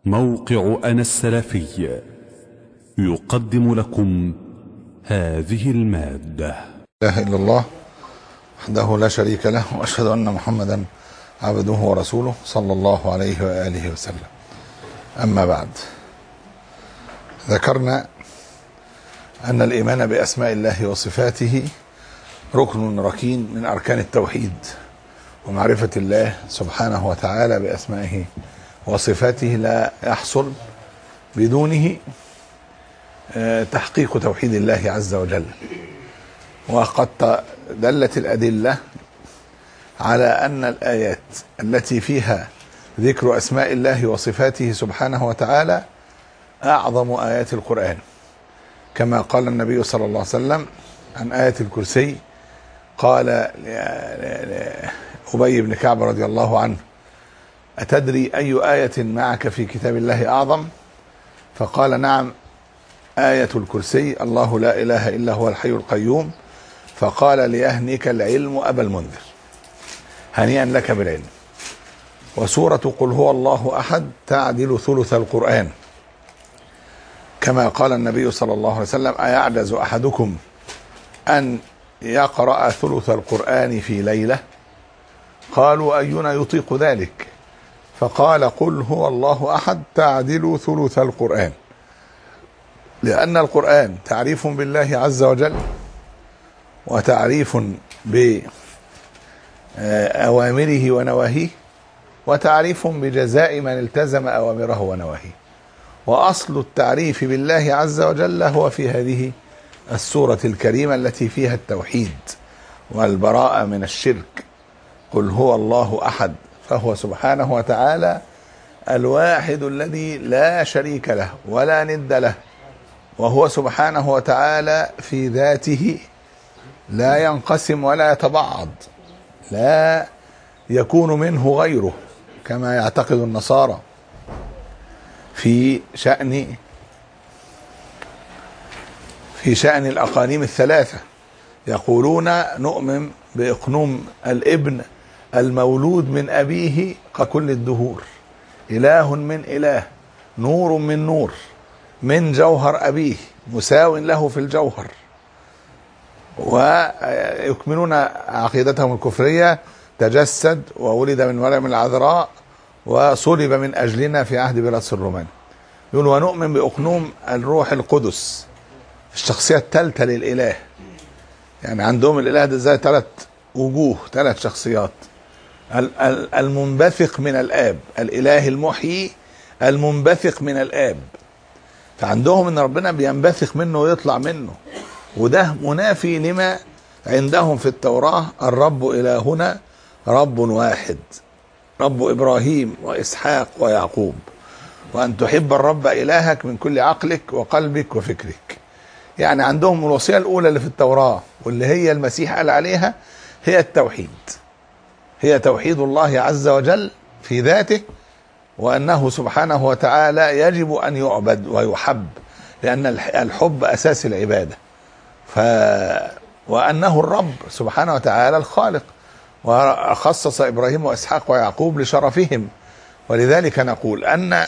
موقع أنا السلفي يقدم لكم هذه المادة لا اله الا الله وحده لا شريك له واشهد ان محمدا عبده ورسوله صلى الله عليه واله وسلم اما بعد ذكرنا ان الايمان باسماء الله وصفاته ركن ركين من اركان التوحيد ومعرفه الله سبحانه وتعالى باسمائه وصفاته لا يحصل بدونه تحقيق توحيد الله عز وجل وقد دلت الأدلة على أن الآيات التي فيها ذكر أسماء الله وصفاته سبحانه وتعالى أعظم آيات القرآن كما قال النبي صلى الله عليه وسلم عن آية الكرسي قال أبي بن كعب رضي الله عنه أتدري أي آية معك في كتاب الله أعظم فقال نعم آية الكرسي الله لا إله إلا هو الحي القيوم فقال ليهنك العلم أبا المنذر هنيئا لك بالعلم وسورة قل هو الله أحد تعدل ثلث القرآن كما قال النبي صلى الله عليه وسلم أيعجز أحدكم أن يقرأ ثلث القرآن في ليلة قالوا أينا يطيق ذلك فقال قل هو الله أحد تعدل ثلث القرآن لأن القرآن تعريف بالله عز وجل وتعريف بأوامره ونواهيه وتعريف بجزاء من التزم أوامره ونواهيه وأصل التعريف بالله عز وجل هو في هذه السورة الكريمة التي فيها التوحيد والبراءة من الشرك قل هو الله أحد فهو سبحانه وتعالى الواحد الذي لا شريك له ولا ند له وهو سبحانه وتعالى في ذاته لا ينقسم ولا يتبعض لا يكون منه غيره كما يعتقد النصارى في شأن في شأن الأقانيم الثلاثة يقولون نؤمن بإقنوم الابن المولود من أبيه ككل الدهور إله من إله نور من نور من جوهر أبيه مساو له في الجوهر ويكملون عقيدتهم الكفرية تجسد وولد من مريم العذراء وصلب من أجلنا في عهد بيلاطس الروماني يقول ونؤمن بأقنوم الروح القدس الشخصية الثالثة للإله يعني عندهم الإله ده زي ثلاث وجوه ثلاث شخصيات المنبثق من الآب الإله المحيي المنبثق من الآب فعندهم ان ربنا بينبثق منه ويطلع منه وده منافي لما عندهم في التوراة الرب إلهنا رب واحد رب إبراهيم وإسحاق ويعقوب وأن تحب الرب إلهك من كل عقلك وقلبك وفكرك يعني عندهم الوصية الأولى اللي في التوراة واللي هي المسيح قال عليها هي التوحيد هي توحيد الله عز وجل في ذاته وانه سبحانه وتعالى يجب ان يعبد ويحب لان الحب اساس العباده ف وانه الرب سبحانه وتعالى الخالق وخصص ابراهيم واسحاق ويعقوب لشرفهم ولذلك نقول ان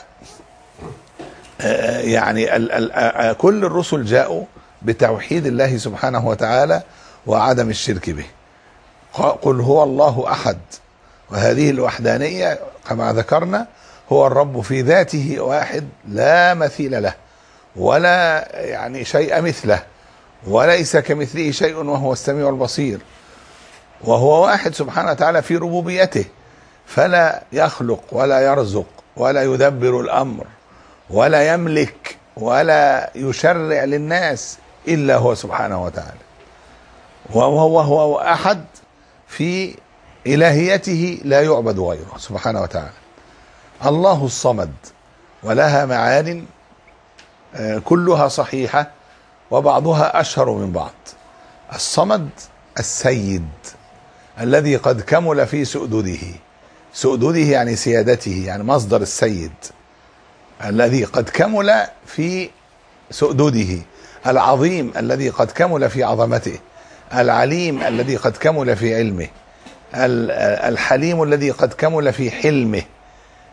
يعني كل الرسل جاءوا بتوحيد الله سبحانه وتعالى وعدم الشرك به قل هو الله احد وهذه الوحدانيه كما ذكرنا هو الرب في ذاته واحد لا مثيل له ولا يعني شيء مثله وليس كمثله شيء وهو السميع البصير وهو واحد سبحانه وتعالى في ربوبيته فلا يخلق ولا يرزق ولا يدبر الامر ولا يملك ولا يشرع للناس الا هو سبحانه وتعالى وهو هو احد في الهيته لا يعبد غيره سبحانه وتعالى الله الصمد ولها معان كلها صحيحه وبعضها اشهر من بعض الصمد السيد الذي قد كمل في سؤدده سؤدده يعني سيادته يعني مصدر السيد الذي قد كمل في سؤدده العظيم الذي قد كمل في عظمته العليم الذي قد كمل في علمه الحليم الذي قد كمل في حلمه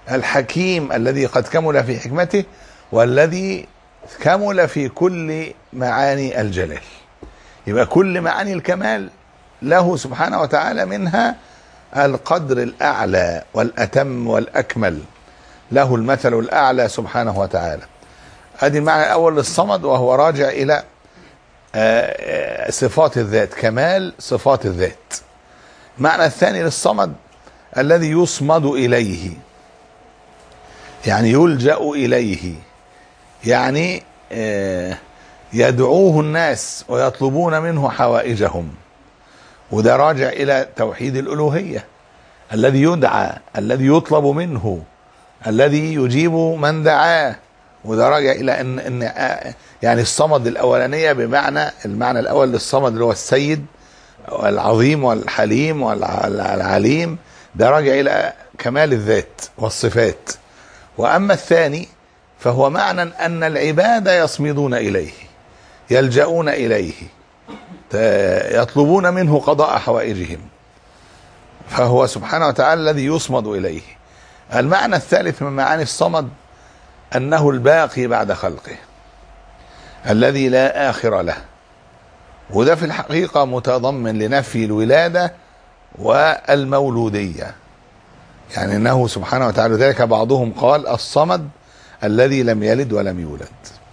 الحكيم الذي قد كمل في حكمته والذي كمل في كل معاني الجلال يبقى كل معاني الكمال له سبحانه وتعالى منها القدر الاعلى والاتم والاكمل له المثل الاعلى سبحانه وتعالى ادي المعنى الاول للصمد وهو راجع الى آه، آه، صفات الذات كمال صفات الذات المعنى الثاني للصمد الذي يصمد اليه يعني يلجا اليه يعني آه، يدعوه الناس ويطلبون منه حوائجهم وده راجع الى توحيد الالوهيه الذي يدعى الذي يطلب منه الذي يجيب من دعاه وده راجع الى ان ان آه، يعني الصمد الاولانيه بمعنى المعنى الاول للصمد اللي هو السيد والعظيم والحليم والعليم ده راجع الى كمال الذات والصفات واما الثاني فهو معنى ان العباد يصمدون اليه يلجؤون اليه ت- يطلبون منه قضاء حوائجهم فهو سبحانه وتعالى الذي يصمد اليه المعنى الثالث من معاني الصمد انه الباقي بعد خلقه الذي لا اخر له وده في الحقيقه متضمن لنفي الولاده والمولوديه يعني انه سبحانه وتعالى ذلك بعضهم قال الصمد الذي لم يلد ولم يولد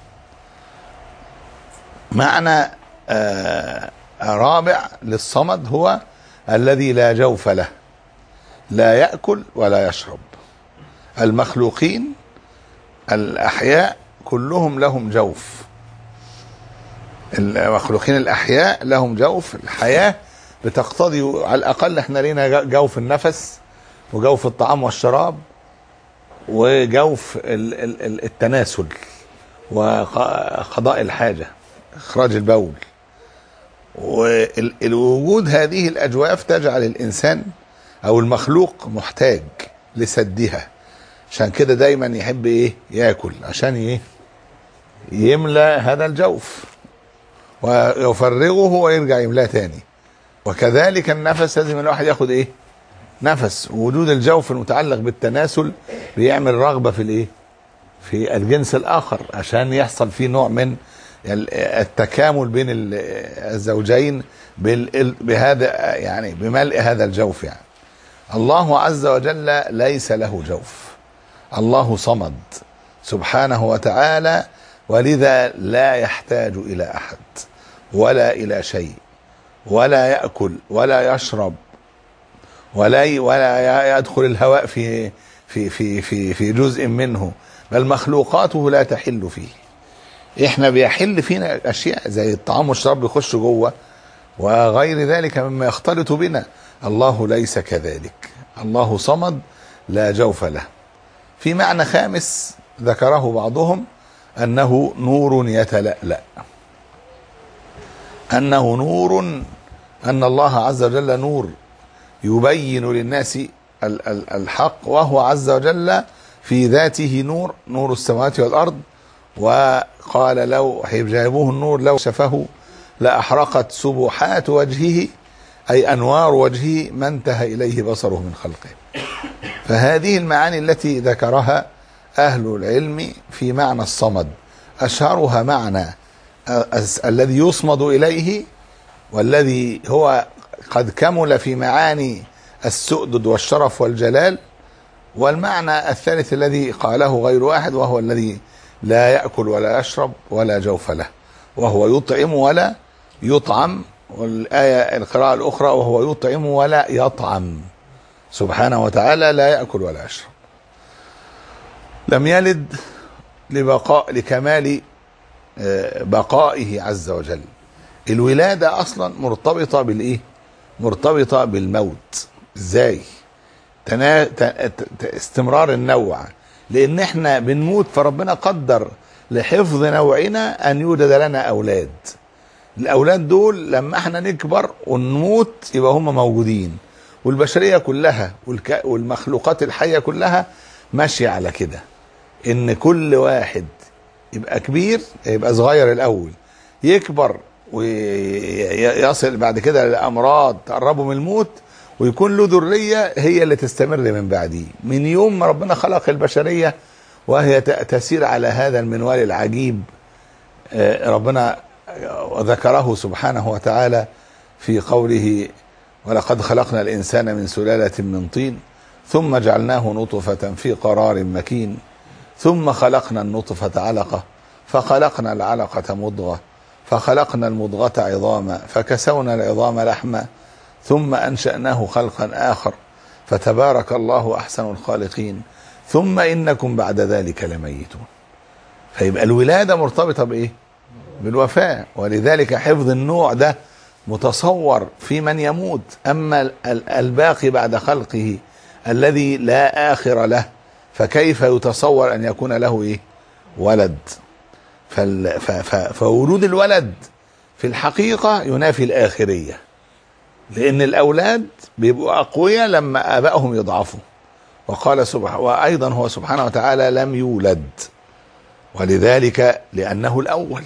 معنى آه رابع للصمد هو الذي لا جوف له لا ياكل ولا يشرب المخلوقين الاحياء كلهم لهم جوف المخلوقين الاحياء لهم جوف الحياه بتقتضي على الاقل احنا لينا جوف النفس وجوف الطعام والشراب وجوف ال- ال- ال- التناسل وقضاء الحاجه اخراج البول والوجود هذه الاجواف تجعل الانسان او المخلوق محتاج لسدها عشان كده دايما يحب ايه ياكل عشان ايه يملى هذا الجوف ويفرغه ويرجع يملاه تاني وكذلك النفس لازم الواحد ياخد ايه نفس وجود الجوف المتعلق بالتناسل بيعمل رغبه في الايه في الجنس الاخر عشان يحصل فيه نوع من ال- التكامل بين ال- الزوجين بال- بهذا يعني بملء هذا الجوف يعني الله عز وجل ليس له جوف الله صمد سبحانه وتعالى ولذا لا يحتاج الى احد ولا الى شيء ولا ياكل ولا يشرب ولا ي- ولا ي- يدخل الهواء في في في في في جزء منه بل مخلوقاته لا تحل فيه احنا بيحل فينا اشياء زي الطعام والشراب بيخش جوه وغير ذلك مما يختلط بنا الله ليس كذلك الله صمد لا جوف له في معنى خامس ذكره بعضهم انه نور يتلألأ انه نور ان الله عز وجل نور يبين للناس ال- ال- الحق وهو عز وجل في ذاته نور نور السماوات والارض وقال لو جابوه النور لو شفه لاحرقت سبحات وجهه اي انوار وجهه ما انتهى اليه بصره من خلقه فهذه المعاني التي ذكرها اهل العلم في معنى الصمد اشهرها معنى الس- الذي يصمد اليه والذي هو قد كمل في معاني السؤدد والشرف والجلال والمعنى الثالث الذي قاله غير واحد وهو الذي لا ياكل ولا يشرب ولا جوف له وهو يطعم ولا يطعم والايه القراءه الاخرى وهو يطعم ولا يطعم سبحانه وتعالى لا ياكل ولا يشرب لم يلد لبقاء لكمال آه، بقائه عز وجل الولاده اصلا مرتبطه بالايه مرتبطه بالموت ازاي تنا... ت... ت... استمرار النوع لان احنا بنموت فربنا قدر لحفظ نوعنا ان يوجد لنا اولاد الاولاد دول لما احنا نكبر ونموت يبقى هم موجودين والبشريه كلها والك... والمخلوقات الحيه كلها ماشيه على كده ان كل واحد يبقى كبير يبقى صغير الاول يكبر ويصل بعد كده للامراض تقربه من الموت ويكون له ذريه هي اللي تستمر من بعده من يوم ما ربنا خلق البشريه وهي ت- تسير على هذا المنوال العجيب آه، ربنا ذكره سبحانه وتعالى في قوله ولقد خلقنا الانسان من سلاله من طين ثم جعلناه نطفه في قرار مكين ثم خلقنا النطفه علقه فخلقنا العلقه مضغه فخلقنا المضغه عظاما فكسونا العظام لحما ثم انشاناه خلقا اخر فتبارك الله احسن الخالقين ثم انكم بعد ذلك لميتون فيبقى الولاده مرتبطه بايه بالوفاه ولذلك حفظ النوع ده متصور في من يموت اما ال- ال- الباقي بعد خلقه الذي لا اخر له فكيف يتصور ان يكون له ايه ولد فال ف ف فولود الولد في الحقيقه ينافي الاخريه لان الاولاد بيبقوا اقوياء لما ابائهم يضعفوا وقال سبحانه وايضا هو سبحانه وتعالى لم يولد ولذلك لانه الاول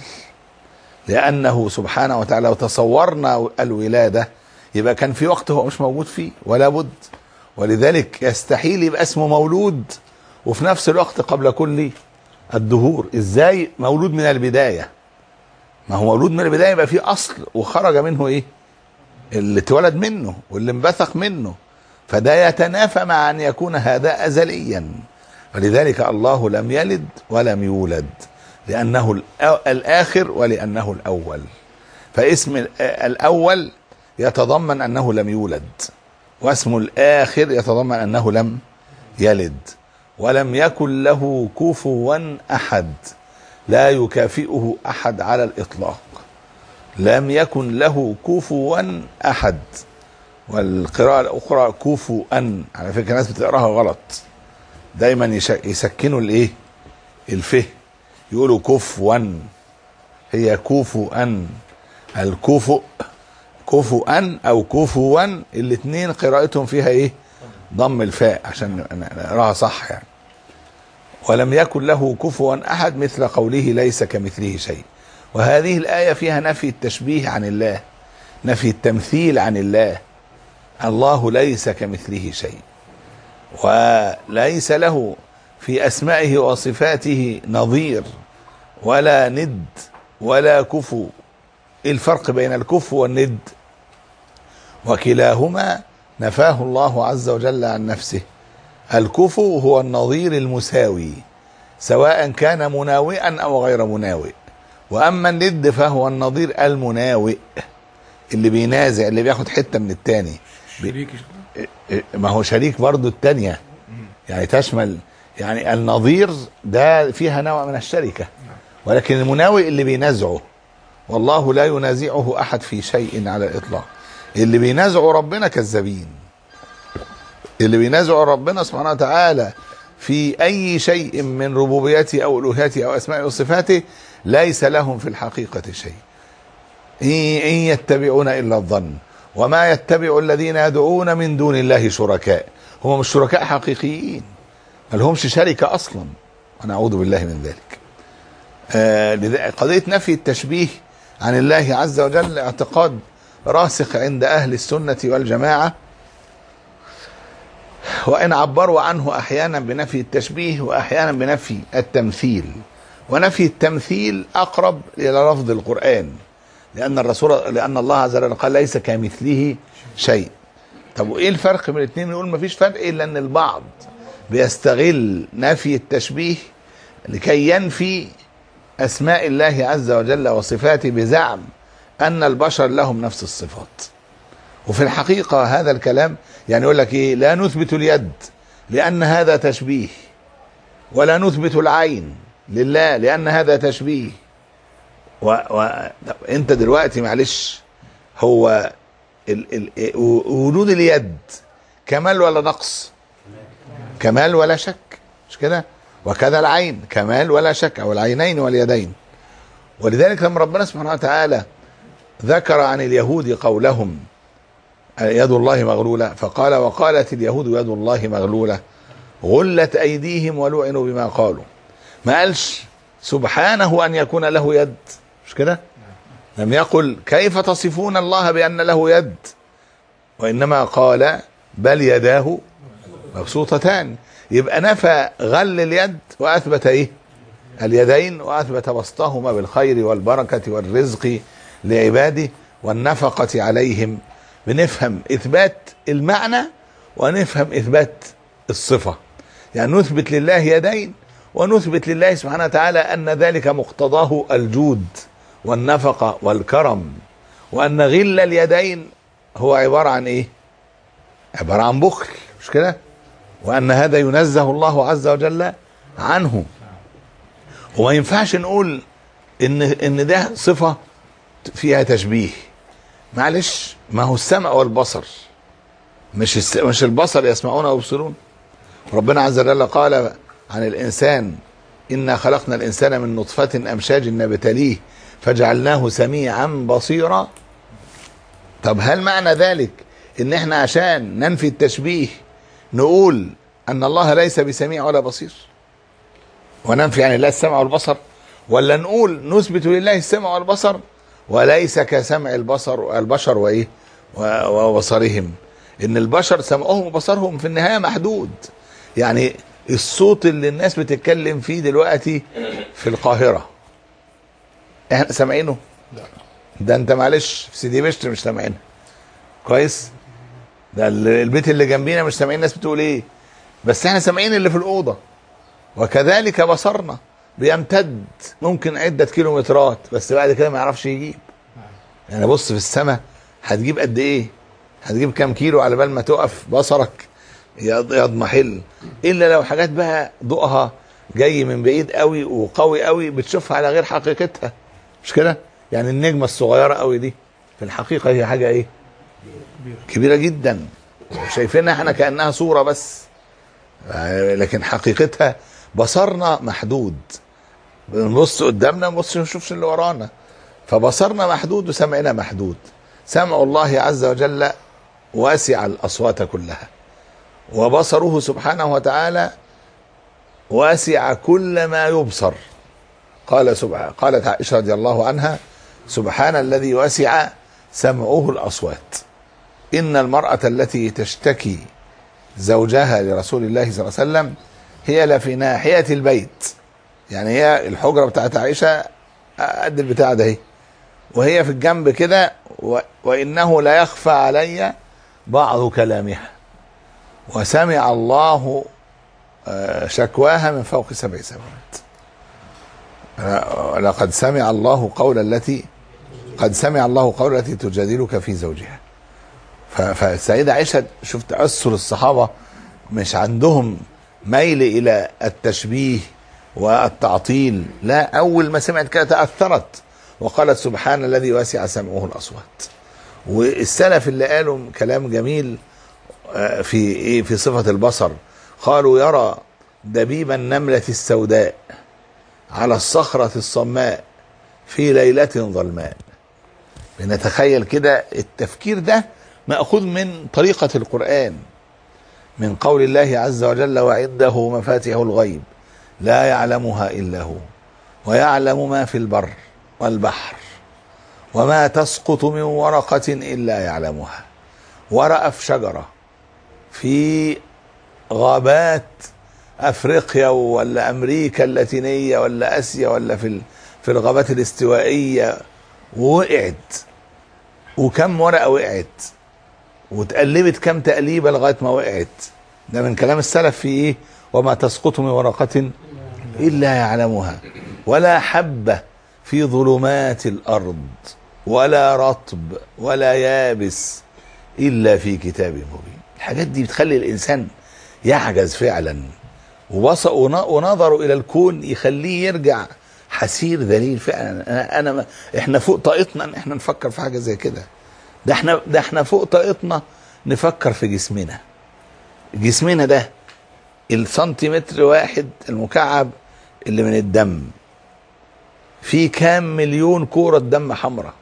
لانه سبحانه وتعالى لو تصورنا الولاده يبقى كان في وقت هو مش موجود فيه ولا بد ولذلك يستحيل يبقى اسمه مولود وفي نفس الوقت قبل كل الدهور ازاي مولود من البدايه ما هو مولود من البدايه يبقى فيه اصل وخرج منه ايه اللي اتولد منه واللي انبثق منه فده يتنافى مع ان يكون هذا ازليا ولذلك الله لم يلد ولم يولد لانه الأ- الاخر ولانه الاول فاسم ال- الاول يتضمن انه لم يولد واسم الاخر يتضمن انه لم يلد ولم يكن له كفوا احد لا يكافئه احد على الاطلاق لم يكن له كفوا احد والقراءة الأخرى كفوا على فكرة الناس بتقراها غلط دايما يش- يسكنوا الايه الفه يقولوا كفوا هي كفوا الكفؤ كفوا او كفوا الاثنين قراءتهم فيها ايه ضم الفاء عشان نقراها صح يعني ولم يكن له كفوا احد مثل قوله ليس كمثله شيء وهذه الايه فيها نفي التشبيه عن الله نفي التمثيل عن الله الله ليس كمثله شيء وليس له في اسمائه وصفاته نظير ولا ند ولا كفو ايه الفرق بين الكفو والند وكلاهما نفاه الله عز وجل عن نفسه الكفو هو النظير المساوي سواء كان مناوئا او غير مناوئ واما الند فهو النظير المناوئ اللي بينازع اللي بياخد حته من التاني شريك ما هو شريك برضو التانية يعني تشمل يعني النظير ده فيها نوع من الشركة ولكن المناوئ اللي بينازعه والله لا ينازعه أحد في شيء على الإطلاق اللي بينازعوا ربنا كذابين اللي بينازعوا ربنا سبحانه وتعالى في أي شيء من ربوبيته أو ألوهيته أو أسمائه وصفاته ليس لهم في الحقيقة شيء إن إن يتبعون إلا الظن وما يتبع الذين يدعون من دون الله شركاء هم مش شركاء حقيقيين ما لهمش شركة أصلا ونعوذ بالله من ذلك آه لذا- قضية نفي التشبيه عن الله عز وجل اعتقاد راسخ عند أهل السنة والجماعة وإن عبروا عنه أحيانا بنفي التشبيه وأحيانا بنفي التمثيل ونفي التمثيل أقرب إلى لفظ القرآن لأن الرسول لأن الله عز وجل قال ليس كمثله شيء طب وإيه الفرق بين الاثنين نقول مفيش فرق إلا أن البعض بيستغل نفي التشبيه لكي ينفي أسماء الله عز وجل وصفاته بزعم أن البشر لهم نفس الصفات وفي الحقيقة هذا الكلام يعني يقول لك إيه لا نثبت اليد لأن هذا تشبيه ولا نثبت العين لله لأن هذا تشبيه و... و... طب انت دلوقتي معلش هو ال... ال... وجود اليد كمال ولا نقص كمال ولا شك مش كده وكذا العين كمال ولا شك او العينين واليدين ولذلك لما ربنا سبحانه وتعالى ذكر عن اليهود قولهم يد الله مغلولة فقال وقالت اليهود يد الله مغلولة غلت أيديهم ولعنوا بما قالوا ما قالش سبحانه أن يكون له يد مش كده لم يقل كيف تصفون الله بأن له يد وانما قال بل يداه مبسوطتان يبقى نفى غل اليد واثبت ايه اليدين واثبت بسطهما بالخير والبركه والرزق لعباده والنفقه عليهم بنفهم اثبات المعنى ونفهم اثبات الصفه يعني نثبت لله يدين ونثبت لله سبحانه وتعالى ان ذلك مقتضاه الجود والنفقه والكرم وان غل اليدين هو عباره عن ايه عباره عن بخل مش كده وان هذا ينزه الله عز وجل عنه وما ينفعش نقول ان ان ده صفه فيها تشبيه معلش ما هو السمع والبصر مش الس... مش البصر يسمعون ويبصرون ربنا عز وجل قال عن الانسان انا خلقنا الانسان من نطفه امشاج نبتليه فجعلناه سميعا بصيرا طب هل معنى ذلك ان احنا عشان ننفي التشبيه نقول ان الله ليس بسميع ولا بصير وننفي عن الله السمع والبصر ولا نقول نثبت لله السمع والبصر وليس كسمع البصر البشر وايه و- وبصرهم ان البشر سمعهم وبصرهم في النهايه محدود يعني الصوت اللي الناس بتتكلم فيه دلوقتي في القاهره احنا سامعينه ده انت معلش في سيدي بشر مش سامعينها كويس ده ال- البيت اللي جنبينا مش سامعين الناس بتقول ايه بس احنا سامعين اللي في الاوضه وكذلك بصرنا بيمتد ممكن عده كيلومترات بس بعد كده ما يعرفش يجيب يعني بص في السماء هتجيب قد ايه هتجيب كام كيلو على بال ما تقف بصرك يض- يضمحل الا لو حاجات بقى ضوءها جاي من بعيد قوي وقوي قوي بتشوفها على غير حقيقتها مش كده يعني النجمه الصغيره قوي دي في الحقيقه هي حاجه ايه كبيره جدا شايفينها احنا كانها صوره بس آه، لكن حقيقتها بصرنا محدود بنبص قدامنا نبص نشوفش اللي ورانا فبصرنا محدود وسمعنا محدود سمع الله عز وجل واسع الاصوات كلها وبصره سبحانه وتعالى واسع كل ما يبصر قال سبحانه قالت عائشه رضي الله عنها سبحان الذي وسع سمعه الاصوات ان المراه التي تشتكي زوجها لرسول الله صلى الله عليه وسلم هي لفي ناحيه البيت يعني هي الحجره بتاعت عائشه قد البتاع ده اهي وهي في الجنب كده و... وانه لا يخفى علي بعض كلامها وسمع الله آه، شكواها من فوق سبع سماوات آه، لقد سمع الله قول التي قد سمع الله قول التي تجادلك في زوجها ف- فالسيدة عائشة شوف تأثر الصحابة مش عندهم ميل إلى التشبيه والتعطيل لا أول ما سمعت كده تأثرت وقالت سبحان الذي وسع سمعه الأصوات والسلف اللي قالوا كلام جميل آه، في ايه في صفة البصر قالوا يرى دبيب النملة السوداء على الصخرة الصماء في ليلة ظلماء بنتخيل كده التفكير ده مأخوذ من طريقة القرآن من قول الله عز وجل وعنده مفاتيح الغيب لا يعلمها إلا هو ويعلم ما في البر والبحر وما تسقط من ورقة إلا يعلمها ورقة في شجرة في غابات افريقيا ولا امريكا اللاتينيه ولا اسيا ولا في ال- في الغابات الاستوائيه ووقعت وكم ورقه وقعت واتقلبت كم تقليبه لغايه ما وقعت ده من كلام السلف في ايه وما تسقط من ورقه الا يعلمها ولا حبه في ظلمات الارض ولا رطب ولا يابس الا في كتاب مبين الحاجات دي بتخلي الانسان يعجز فعلا وبص ون- ونظروا الى الكون يخليه يرجع حسير ذليل فعلا انا انا ما احنا فوق طاقتنا ان احنا نفكر في حاجه زي كده ده احنا ده احنا فوق طاقتنا نفكر في جسمنا جسمنا ده السنتيمتر واحد المكعب اللي من الدم في كام مليون كورة دم حمراء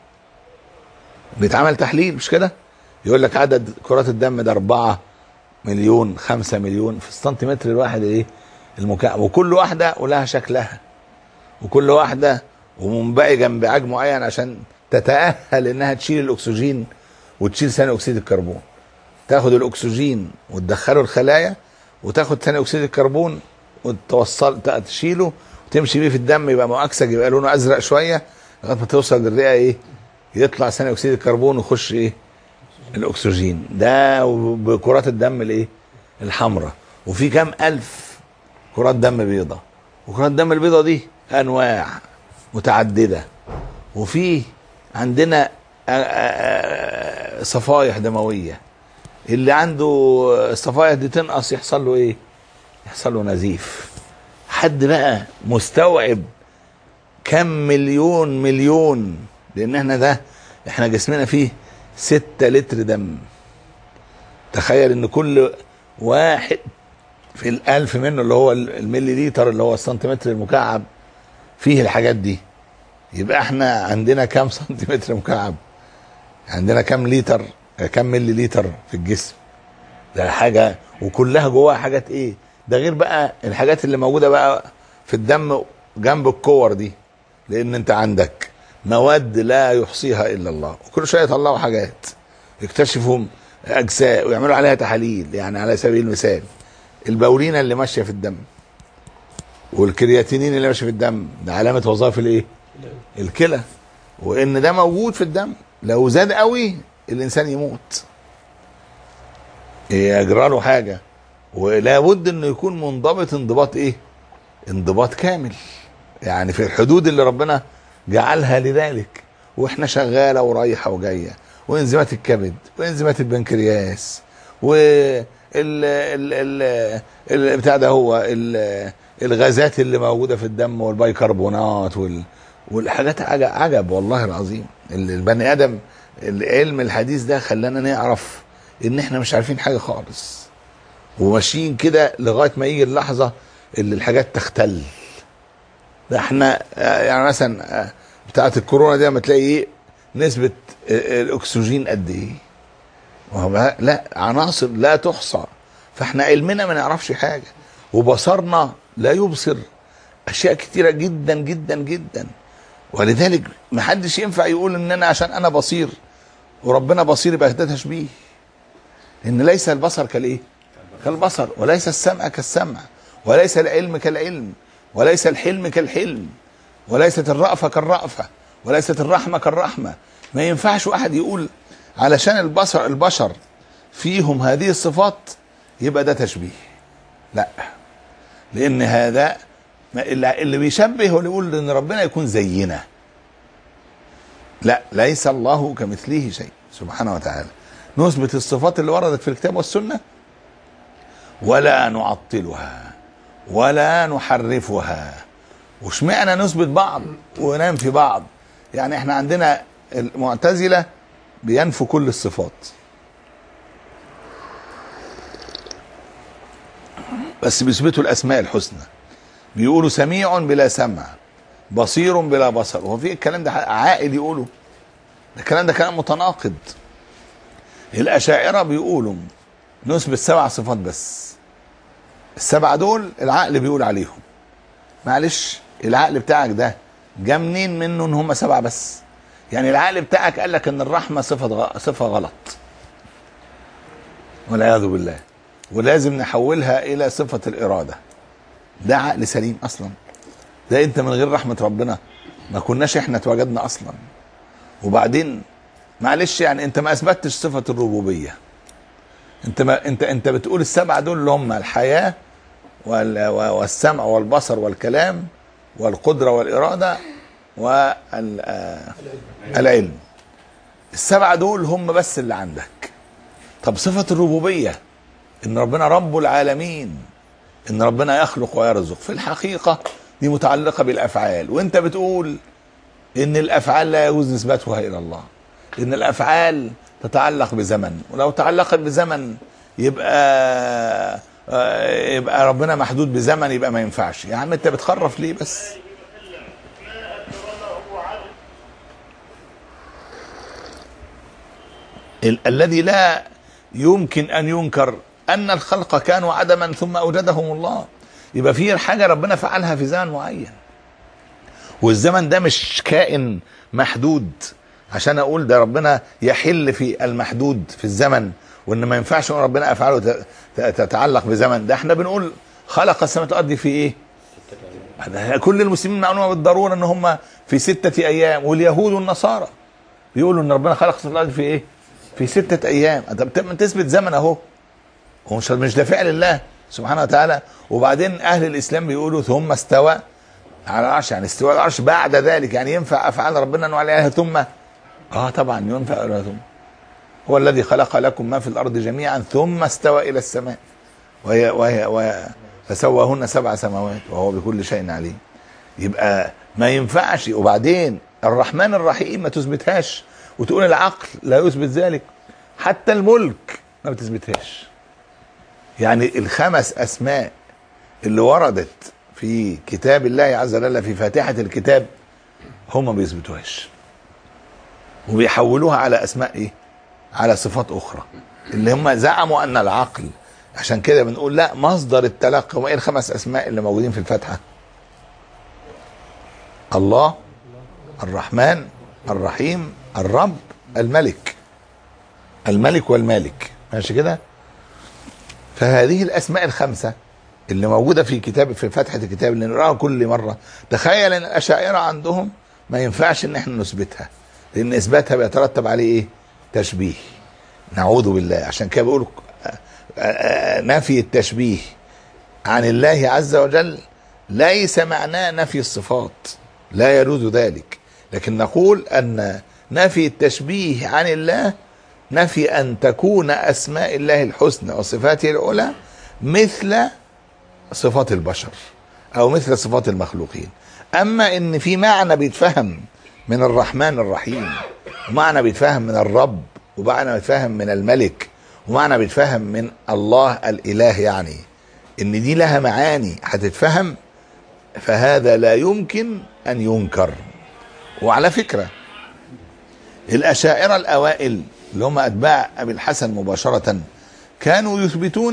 بيتعمل تحليل مش كده يقول لك عدد كرات الدم ده أربعة مليون خمسة مليون في السنتيمتر الواحد ايه المكعب وكل واحدة ولها شكلها وكل واحدة ومنبعجة بعاج معين عشان تتأهل انها تشيل الاكسجين وتشيل ثاني اكسيد الكربون تاخد الاكسجين وتدخله الخلايا وتاخد ثاني اكسيد الكربون وتوصل ت- تشيله وتمشي بيه في الدم يبقى مؤكسج يبقى لونه ازرق شويه لغايه ما توصل للرئه ايه يطلع ثاني اكسيد الكربون ويخش ايه الاكسجين ده بكرات الدم الايه الحمراء وفي كام الف كرات دم بيضاء وكرات الدم البيضاء دي انواع متعدده وفي عندنا آه، آه، آه، صفائح دمويه اللي عنده الصفائح دي تنقص يحصل له ايه يحصل له نزيف حد بقى مستوعب كم مليون مليون لان احنا ده احنا جسمنا فيه ستة لتر دم تخيل ان كل واحد في الالف منه اللي هو الملي لتر اللي هو السنتيمتر المكعب فيه الحاجات دي يبقى احنا عندنا كام سنتيمتر مكعب عندنا كام لتر كام ملي لتر في الجسم ده حاجة وكلها جواها حاجات ايه ده غير بقى الحاجات اللي موجودة بقى في الدم جنب الكور دي لان انت عندك مواد لا يحصيها الا الله وكل شويه يطلعوا حاجات يكتشفوا اجزاء ويعملوا عليها تحاليل يعني على سبيل المثال البولينه اللي ماشيه في الدم والكرياتينين اللي ماشيه في الدم ده علامه وظائف الايه الكلى وان ده موجود في الدم لو زاد قوي الانسان يموت يجرى له حاجه ولا بد انه يكون منضبط انضباط ايه انضباط كامل يعني في الحدود اللي ربنا جعلها لذلك واحنا شغاله ورايحه وجايه وانزيمات الكبد وانزيمات البنكرياس و ال ال ال ال بتاع ده هو ال الغازات اللي موجوده في الدم والبيكربونات وال والحاجات عجب, عجب والله العظيم ال- البني ادم العلم الحديث ده خلانا نعرف ان احنا مش عارفين حاجه خالص وماشيين كده لغايه ما يجي اللحظه اللي الحاجات تختل ده احنا آه، يعني مثلا آه، بتاعت الكورونا دي لما تلاقي ايه نسبة آه، الاكسجين قد ايه وهو بقى- لا عناصر لا تحصى فاحنا علمنا ما نعرفش حاجة وبصرنا لا يبصر اشياء كتيرة جدا جدا جدا ولذلك ما حدش ينفع يقول ان انا عشان انا بصير وربنا بصير يبقى ده تشبيه ان ليس البصر كالايه كالبصر وليس السمع كالسمع وليس العلم كالعلم وليس الحلم كالحلم وليست الرأفة كالرأفة وليست الرحمة كالرحمة ما ينفعش واحد يقول علشان البصر البشر فيهم هذه الصفات يبقى ده تشبيه لا لان هذا ما- اللي اللي بيشبه هو اللي يقول ان ربنا يكون زينا لا ليس الله كمثله شيء سبحانه وتعالى نثبت الصفات اللي وردت في الكتاب والسنه ولا نعطلها ولا نحرفها واشمعنى نثبت بعض وننفي بعض يعني احنا عندنا المعتزله بينفوا كل الصفات بس بيثبتوا الاسماء الحسنى بيقولوا سميع بلا سمع بصير بلا بصر هو في الكلام ده عاقل يقوله الكلام ده كلام متناقض الاشاعره بيقولوا نثبت سبع صفات بس السبعه دول العقل بيقول عليهم معلش العقل بتاعك ده جه منين منه ان هم سبعه بس يعني العقل بتاعك قال لك ان الرحمه صفه غ... صفه غلط والعياذ بالله ولازم نحولها الى صفه الاراده ده عقل سليم اصلا ده انت من غير رحمه ربنا ما كناش احنا اتوجدنا اصلا وبعدين معلش يعني انت ما اثبتش صفه الربوبيه انت ما انت انت بتقول السبعه دول اللي هم الحياه وال- والسمع والبصر والكلام والقدره والاراده والعلم السبعه دول هم بس اللي عندك طب صفه الربوبيه ان ربنا رب العالمين ان ربنا يخلق ويرزق في الحقيقه دي متعلقه بالافعال وانت بتقول ان الافعال لا يجوز نسبتها الى الله ان الافعال تتعلق بزمن ولو تعلقت بزمن يبقى آه، يبقى ربنا محدود بزمن يبقى ما ينفعش يا عم انت بتخرف ليه بس ال- الذي لا يمكن ان ينكر ان الخلق كانوا عدما ثم اوجدهم الله يبقى في حاجه ربنا فعلها في زمن معين والزمن ده مش كائن محدود عشان اقول ده ربنا يحل في المحدود في الزمن وان ما ينفعش نقول ربنا افعاله ت- ت- تتعلق بزمن ده احنا بنقول خلق السماوات والارض في ايه؟ هذا كل المسلمين معلومه بالضروره ان هم في سته ايام واليهود والنصارى بيقولوا ان ربنا خلق السماوات والارض في ايه؟ في سته ايام انت بت- تثبت زمن اهو ومش مش ده فعل الله سبحانه وتعالى وبعدين اهل الاسلام بيقولوا ثم استوى على العرش يعني استواء العرش بعد ذلك يعني ينفع افعال ربنا نقول عليها ثم اه طبعا ينفع عليها ثم هو الذي خلق لكم ما في الارض جميعا ثم استوى الى السماء وهي وهي, وهي فسواهن سبع سماوات وهو بكل شيء عليم يبقى ما ينفعش وبعدين الرحمن الرحيم ما تثبتهاش وتقول العقل لا يثبت ذلك حتى الملك ما بتثبتهاش يعني الخمس اسماء اللي وردت في كتاب الله عز وجل في فاتحه الكتاب هم ما بيثبتوهاش وبيحولوها على اسماء ايه على صفات اخرى اللي هم زعموا ان العقل عشان كده بنقول لا مصدر التلقي هم ايه الخمس اسماء اللي موجودين في الفاتحه الله الرحمن الرحيم الرب الملك الملك والمالك ماشي كده فهذه الاسماء الخمسه اللي موجوده في كتاب في فتحه الكتاب اللي نقراها كل مره تخيل ان الاشاعره عندهم ما ينفعش ان احنا نثبتها لان اثباتها بيترتب عليه ايه تشبيه نعوذ بالله عشان كده بيقولوا آه، آه، نفي التشبيه عن الله عز وجل ليس معناه نفي الصفات لا يجوز ذلك لكن نقول ان نفي التشبيه عن الله نفي ان تكون اسماء الله الحسنى وصفاته العلى مثل صفات البشر او مثل صفات المخلوقين اما ان في معنى بيتفهم من الرحمن الرحيم ومعنى بيتفهم من الرب ومعنى بيتفهم من الملك ومعنى بيتفهم من الله الاله يعني ان دي لها معاني هتتفهم فهذا لا يمكن ان ينكر وعلى فكره الاشاعره الاوائل اللي هم اتباع ابي الحسن مباشره كانوا يثبتون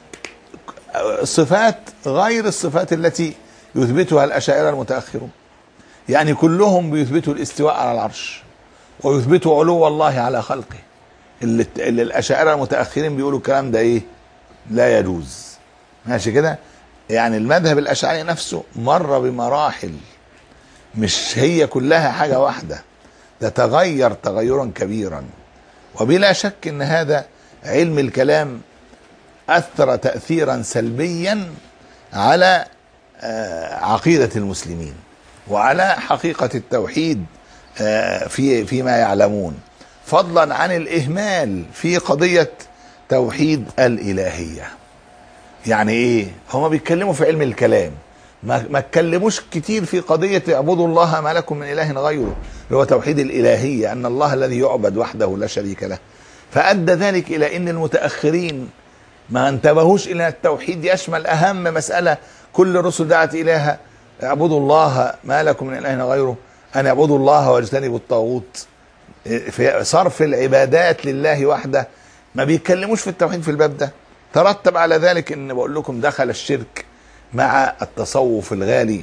صفات غير الصفات التي يثبتها الاشاعره المتاخرون يعني كلهم بيثبتوا الاستواء على العرش ويثبتوا علو الله على خلقه اللي, اللي الاشاعره المتاخرين بيقولوا الكلام ده ايه لا يجوز ماشي كده يعني المذهب الاشعري نفسه مر بمراحل مش هي كلها حاجه واحده تتغير تغيرا كبيرا وبلا شك ان هذا علم الكلام اثر تاثيرا سلبيا على آه، عقيده المسلمين وعلى حقيقه التوحيد آه، في فيما يعلمون فضلا عن الاهمال في قضيه توحيد الالهيه يعني ايه هما بيتكلموا في علم الكلام ما ما اتكلموش كتير في قضيه اعبدوا الله ما لكم من اله غيره اللي هو توحيد الالهيه ان الله الذي يعبد وحده لا شريك له فادى ذلك الى ان المتاخرين ما انتبهوش الى التوحيد يشمل اهم مساله كل الرسل دعت اليها اعبدوا الله ما لكم من اله غيره ان اعبدوا الله واجتنبوا الطاغوت في صرف العبادات لله وحده ما بيتكلموش في التوحيد في الباب ده ترتب على ذلك ان بقول لكم دخل الشرك مع التصوف الغالي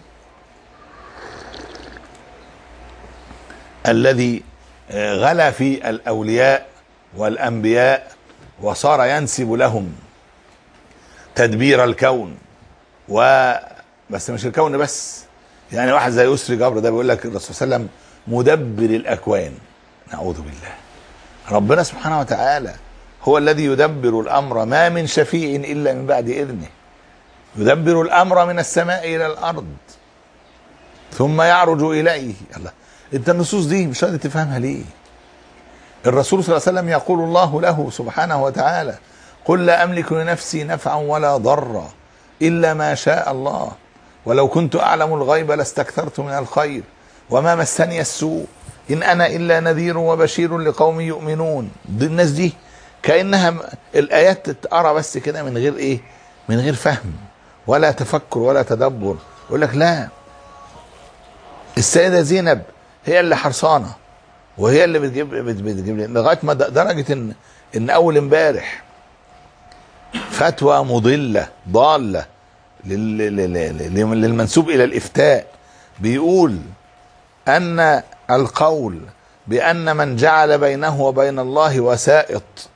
الذي آه، غلا في الاولياء والانبياء وصار ينسب لهم تدبير الكون و بس مش الكون بس يعني واحد زي يسري جبر ده بيقول لك الرسول صلى الله عليه وسلم مدبر الاكوان نعوذ بالله ربنا سبحانه وتعالى هو الذي يدبر الامر ما من شفيع الا من بعد اذنه يدبر الامر من السماء الى الارض ثم يعرج اليه الله انت النصوص دي مش قادر تفهمها ليه الرسول صلى الله عليه وسلم يقول الله له سبحانه وتعالى قل لا املك لنفسي نفعا ولا ضرا الا ما شاء الله ولو كنت اعلم الغيب لاستكثرت من الخير وما مسني السوء ان انا الا نذير وبشير لقوم يؤمنون دي الناس دي كانها م- الايات تتقرا بس كده من غير ايه من غير فهم ولا تفكر ولا تدبر يقول لك لا السيده زينب هي اللي حرصانه وهي اللي بتجيب بت- بتجيب لي- لغايه ما د- درجه ان ان اول امبارح فتوى مضله ضاله لل- لل- لل- للمنسوب الى الافتاء بيقول ان القول بان من جعل بينه وبين الله وسائط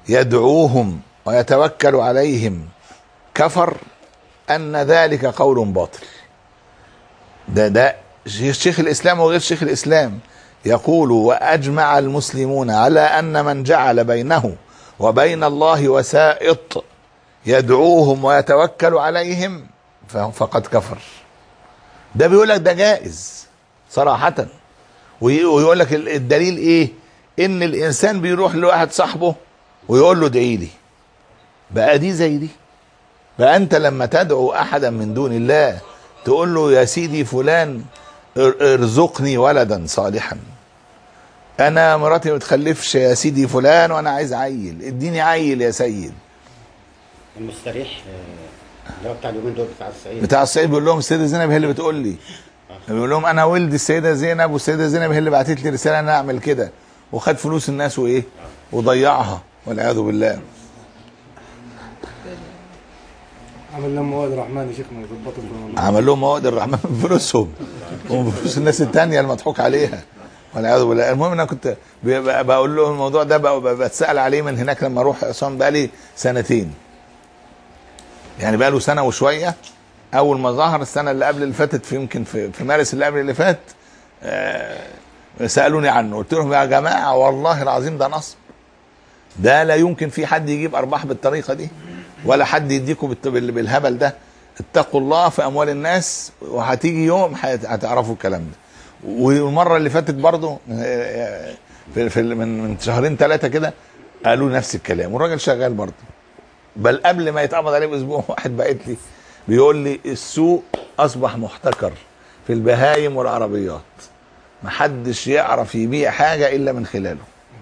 يدعوهم ويتوكل عليهم كفر ان ذلك قول باطل ده ده شيخ الاسلام وغير شيخ الاسلام يقول واجمع المسلمون على ان من جعل بينه وبين الله وسائط يدعوهم ويتوكل عليهم فقد كفر ده بيقول لك ده جائز صراحة ويقول لك الدليل ايه ان الانسان بيروح لواحد صاحبه ويقول له ادعي لي بقى دي زي دي بقى انت لما تدعو احدا من دون الله تقول له يا سيدي فلان ارزقني ولدا صالحا انا مراتي ما تخلفش يا سيدي فلان وانا عايز عيل اديني عيل يا سيد المستريح اللي هو بتاع اليومين دول بتاع الصعيد بتاع الصعيد بيقول لهم السيده زينب هي اللي بتقول لي بيقول لهم انا ولد السيده زينب والسيده زينب هي اللي بعتت لي رساله انا اعمل كده وخد فلوس الناس وايه وضيعها والعياذ بالله عمل لهم مواد الرحمن يا شيخنا يظبطهم عمل لهم مواد الرحمن من فلوسهم ومن فلوس الناس التانية المضحوك عليها والعياذ بالله المهم انا كنت بقول لهم الموضوع ده بقى بتسال عليه من هناك لما اروح عصام بقى لي سنتين يعني بقى له سنه وشويه اول ما ظهر السنه اللي قبل اللي فاتت في يمكن في, في مارس اللي قبل اللي فات آه سالوني عنه قلت لهم يا جماعه والله العظيم ده نصب ده لا يمكن في حد يجيب ارباح بالطريقه دي ولا حد يديكم بالهبل ده اتقوا الله في اموال الناس وهتيجي يوم هتعرفوا الكلام ده والمره اللي فاتت برضه في, في من من شهرين ثلاثه كده قالوا نفس الكلام والراجل شغال برضه بل قبل ما يتقبض عليه باسبوع واحد بعت لي بيقول لي السوق اصبح محتكر في البهايم والعربيات محدش يعرف يبيع حاجه الا من خلاله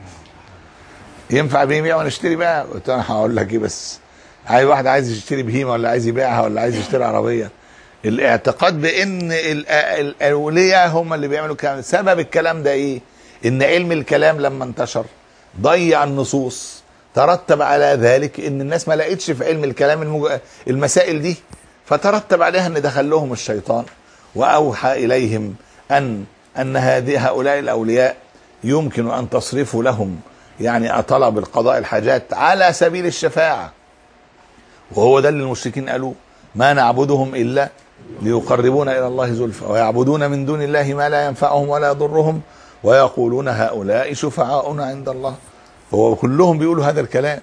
ينفع بيبيع ونشتري بقى قلت انا هقول لك ايه بس عايز واحد عايز يشتري بهيمه ولا عايز يبيعها ولا عايز يشتري عربيه الاعتقاد بان الاولياء هم اللي بيعملوا الكلام سبب الكلام ده ايه ان علم الكلام لما انتشر ضيع النصوص ترتب على ذلك ان الناس ما لقيتش في علم الكلام المج... المسائل دي فترتب عليها ان دخل لهم الشيطان واوحى اليهم ان ان هذه هؤلاء الاولياء يمكن ان تصرفوا لهم يعني طلب القضاء الحاجات على سبيل الشفاعه وهو ده اللي المشركين قالوه ما نعبدهم الا ليقربونا الى الله زلفى ويعبدون من دون الله ما لا ينفعهم ولا يضرهم ويقولون هؤلاء شفعاؤنا عند الله هو كلهم بيقولوا هذا الكلام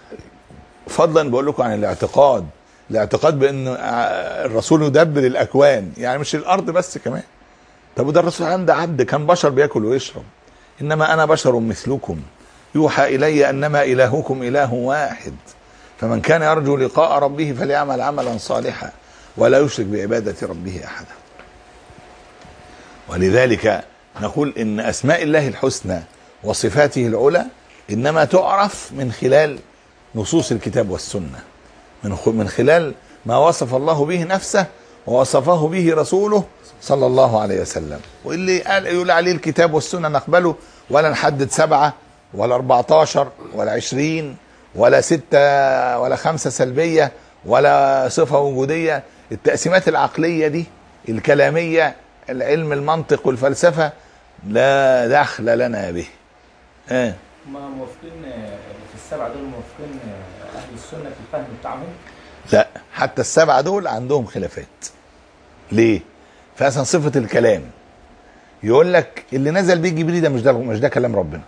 فضلا بقول لكم عن الاعتقاد الاعتقاد بان الرسول يدبر الاكوان يعني مش الارض بس كمان طب وده الرسول عليه ده عبد كان بشر بياكل ويشرب انما انا بشر مثلكم يوحى الي انما الهكم اله واحد فمن كان يرجو لقاء ربه فليعمل عملا صالحا ولا يشرك بعباده ربه احدا ولذلك نقول ان اسماء الله الحسنى وصفاته العلى انما تعرف من خلال نصوص الكتاب والسنه من من خلال ما وصف الله به نفسه ووصفه به رسوله صلى الله عليه وسلم واللي قال يقول عليه الكتاب والسنه نقبله ولا نحدد سبعه ولا 14 ولا 20 ولا ستة ولا خمسة سلبية ولا صفة وجودية التقسيمات العقلية دي الكلامية العلم المنطق والفلسفة لا دخل لنا به اه ما موافقين في السبعة دول موافقين أهل السنة في الفهم بتاعهم لا حتى السبعة دول عندهم خلافات ليه؟ فأصلا صفة الكلام يقول لك اللي نزل بيه جبريل ده مش ده مش ده كلام ربنا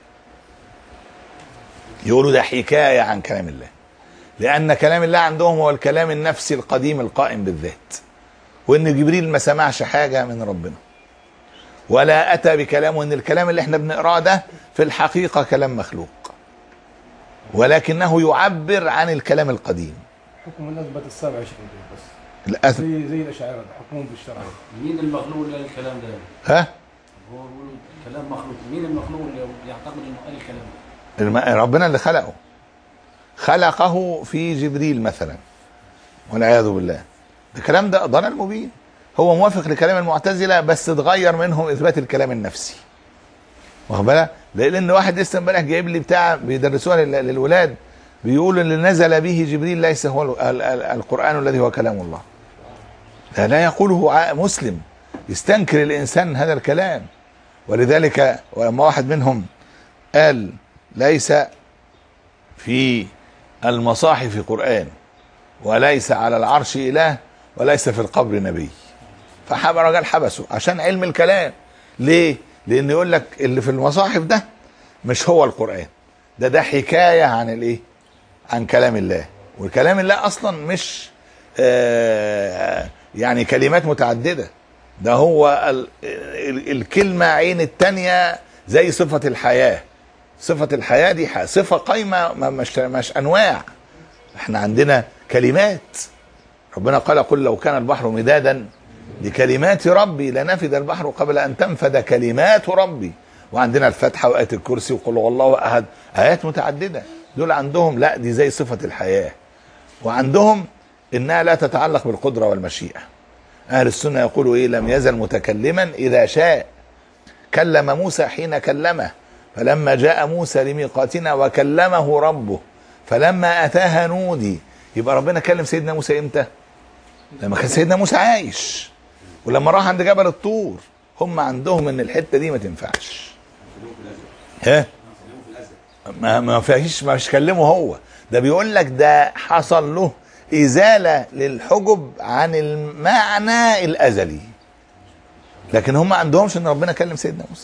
يقولوا ده حكاية عن كلام الله لأن كلام الله عندهم هو الكلام النفسي القديم القائم بالذات وإن جبريل ما سمعش حاجة من ربنا ولا أتى بكلام وإن الكلام اللي احنا بنقراه ده في الحقيقة كلام مخلوق ولكنه يعبر عن الكلام القديم حكم الأثبت السابع يا شيخ بس للأسف زي زي الأشاعرة حكمهم بالشرع مين المخلوق اللي قال الكلام ده؟ ها هو بيقول كلام مخلوق، مين المخلوق اللي يعتقد انه قال الكلام ده؟ الم- ربنا اللي خلقه خلقه في جبريل مثلا والعياذ بالله الكلام ده ضلال مبين هو موافق لكلام المعتزله بس اتغير منهم اثبات الكلام النفسي واخد بالك لان واحد لسه امبارح جايب لي بتاع بيدرسوها لل- للولاد بيقول اللي نزل به جبريل ليس هو ال- ال- ال- القران الذي هو كلام الله ده لا يقوله ع- مسلم يستنكر الانسان هذا الكلام ولذلك ولما واحد منهم قال ليس في المصاحف قرآن وليس على العرش إله وليس في القبر نبي فحب رجال حبسه عشان علم الكلام ليه؟ لأن يقول لك اللي في المصاحف ده مش هو القرآن ده ده حكاية عن الإيه؟ عن كلام الله وكلام الله أصلا مش آه يعني كلمات متعددة ده هو ال ال الكلمة عين التانية زي صفة الحياة صفة الحياة دي ح- صفة قايمة ما- مش, مش أنواع احنا عندنا كلمات ربنا قال قل لو كان البحر مدادا لكلمات ربي لنفد البحر قبل أن تنفد كلمات ربي وعندنا الفتحة وآية الكرسي وقل هو الله أحد آيات متعددة دول عندهم لا دي زي صفة الحياة وعندهم إنها لا تتعلق بالقدرة والمشيئة أهل السنة يقولوا إيه لم يزل متكلما إذا شاء كلم موسى حين كلمه فلما جاء موسى لميقاتنا وكلمه ربه فلما أتاها نودي يبقى ربنا كلم سيدنا موسى إمتى لما كان سيدنا موسى عايش ولما راح عند جبل الطور هم عندهم ان الحته دي ما تنفعش ها ما ما فيش ما فيش كلمه هو ده بيقول لك ده حصل له ازاله للحجب عن المعنى الازلي لكن هم ما عندهمش ان ربنا كلم سيدنا موسى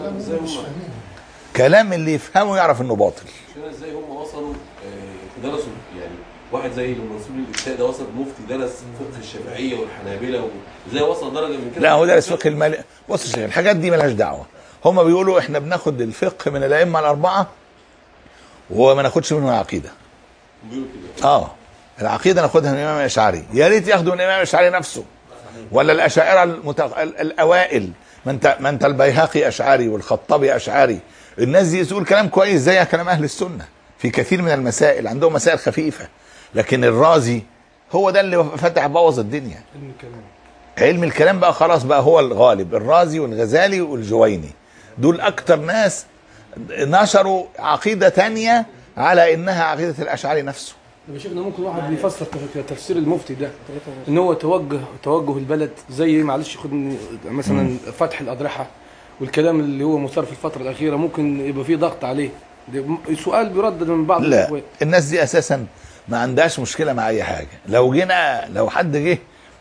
كلام اللي يفهمه يعرف انه باطل شوف ازاي هم وصلوا آه، درسوا يعني واحد زي المنصور الافتاء ده وصل مفتي درس فقه الشافعيه والحنابله وازاي وصل درجه من كده لا هو درس فقه المال بص يا شيخ الحاجات دي ملهاش دعوه هم بيقولوا احنا بناخد الفقه من الائمه الاربعه وما ناخدش منه العقيده بيقولوا كده اه العقيده ناخدها من الامام الاشعري يا ريت ياخدوا من الامام الاشعري نفسه ولا الاشاعره المت... ال- الاوائل ما انت ما انت البيهقي اشعري والخطابي اشعري الناس دي تقول كلام كويس زي كلام اهل السنه في كثير من المسائل عندهم مسائل خفيفه لكن الرازي هو ده اللي فتح بوظ الدنيا علم الكلام علم الكلام بقى خلاص بقى هو الغالب الرازي والغزالي والجويني دول اكتر ناس نشروا عقيده تانية على انها عقيده الاشعري نفسه يبقى شفنا ممكن واحد بيفسر ت- تفسير المفتي ده ان هو توجه توجه البلد زي معلش خد مثلا فتح الاضرحه والكلام اللي هو مثار في الفتره الاخيره ممكن يبقى فيه ضغط عليه ده م- سؤال بيردد من بعض لا الاخوان الناس دي اساسا ما عندهاش مشكله مع اي حاجه لو جينا لو حد جه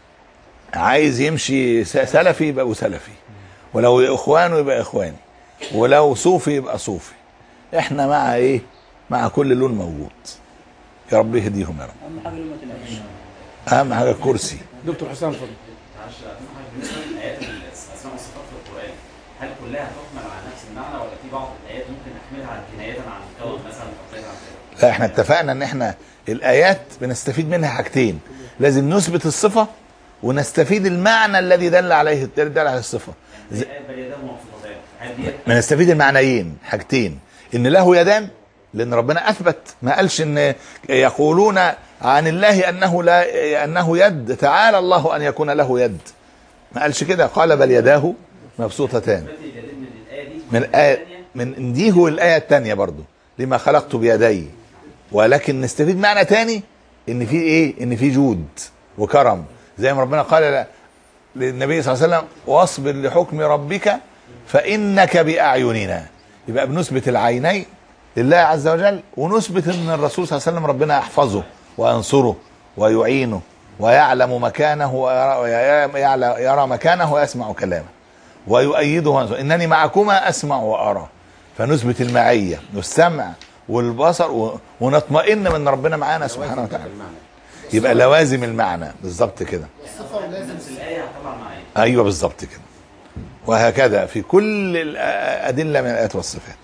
عايز يمشي س- سلفي يبقى سلفي ولو اخوانه يبقى اخواني ولو صوفي يبقى صوفي احنا مع ايه مع كل لون موجود يا رب يهديهم يا رب اهم حاجه لما تناقش اهم حاجه الكرسي دكتور حسام اتفضل معلش بالنسبه للايات الاسماء والصفات في القران هل كلها تحمل على نفس المعنى ولا في بعض الايات ممكن نحملها كنايه عن الكون مثلا او غير عن كده؟ لا احنا اتفقنا ان احنا الايات بنستفيد منها حاجتين لازم نثبت الصفه ونستفيد المعنى الذي دل عليه دل على الصفه زي ايه بل يداه مبسوطتان هل دي بنستفيد المعنيين حاجتين ان له يدان لان ربنا اثبت ما قالش ان يقولون عن الله انه لا انه يد تعالى الله ان يكون له يد ما قالش كده قال بل يداه مبسوطتان اثبات اليدين من الايه دي من الآية من دي هو الآية الثانية برضو لما خلقت بيدي ولكن نستفيد معنى تاني ان في ايه ان في جود وكرم زي ما ربنا قال ل- للنبي صلى الله عليه وسلم واصبر لحكم ربك فانك باعيننا يبقى بنثبت العينين لله عز وجل ونثبت ان الرسول صلى الله عليه وسلم ربنا يحفظه وينصره ويعينه ويعلم مكانه ويرى, ويعلى- يرى مكانه ويسمع كلامه ويؤيده وينصره. انني معكما اسمع وارى فنثبت المعيه والسمع والبصر و- ونطمئن من ربنا معانا سبحانه وتعالى يبقى لوازم المعنى بالظبط كده نفس الايه هتطلع مع ايه؟ ايوه بالظبط كده وهكذا في كل الادله من الايات والصفات